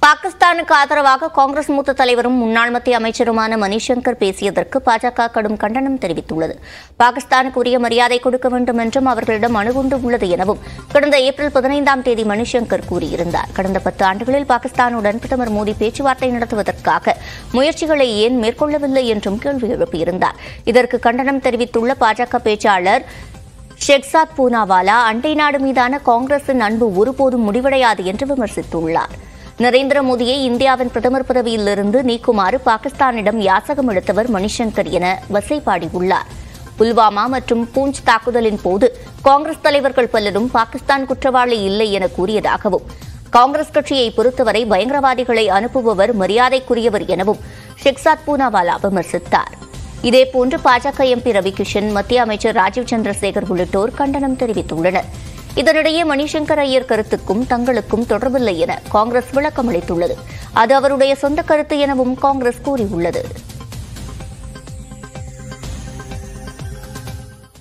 பாகிஸ்தானுக்கு ஆதரவாக காங்கிரஸ் மூத்த தலைவரும் முன்னாள் மத்திய அமைச்சருமான மணிசங்கர் பேசியதற்கு பாஜக கடும் கண்டனம் தெரிவித்துள்ளது பாகிஸ்தானுக்கு உரிய மரியாதை கொடுக்க வேண்டும் என்றும் அவர்களிடம் அணுகுண்டு உள்ளது எனவும் கடந்த ஏப்ரல் பதினைந்தாம் தேதி மணிசங்கர் கூறியிருந்தார் கடந்த பத்து ஆண்டுகளில் பாகிஸ்தானுடன் பிரதமர் மோடி பேச்சுவார்த்தை நடத்துவதற்காக முயற்சிகளை ஏன் மேற்கொள்ளவில்லை என்றும் கேள்வி எழுப்பியிருந்தார் இதற்கு கண்டனம் தெரிவித்துள்ள பாஜக பேச்சாளர் ஷெக்சாத் பூனாவாலா அண்டை நாடு மீதான காங்கிரசின் அன்பு ஒருபோதும் முடிவடையாது என்று விமர்சித்துள்ளார் நரேந்திர மோடியை இந்தியாவின் பிரதமர் பதவியிலிருந்து நீக்குமாறு பாகிஸ்தானிடம் யாசகம் எடுத்தவர் மணிசங்கர் என வசைபாடியுள்ளார் புல்வாமா மற்றும் பூஞ்ச் தாக்குதலின் போது காங்கிரஸ் தலைவர்கள் பலரும் பாகிஸ்தான் குற்றவாளி இல்லை என கூறியதாகவும் காங்கிரஸ் கட்சியை பொறுத்தவரை பயங்கரவாதிகளை அனுப்புபவர் மரியாதைக்குரியவர் எனவும் ஷெக்சாத் பூனாவாலா விமர்சித்தார் இதேபோன்று பாஜக எம்பி ரவிகிஷன் மத்திய அமைச்சர் ராஜீவ் சந்திரசேகர் உள்ளிட்டோர் கண்டனம் தெரிவித்துள்ளனர் இதனிடையே மணிசங்கர் ஐயர் கருத்துக்கும் தங்களுக்கும் தொடர்பில்லை என காங்கிரஸ் விளக்கம் அளித்துள்ளது அது அவருடைய சொந்த கருத்து எனவும் காங்கிரஸ் கூறியுள்ளது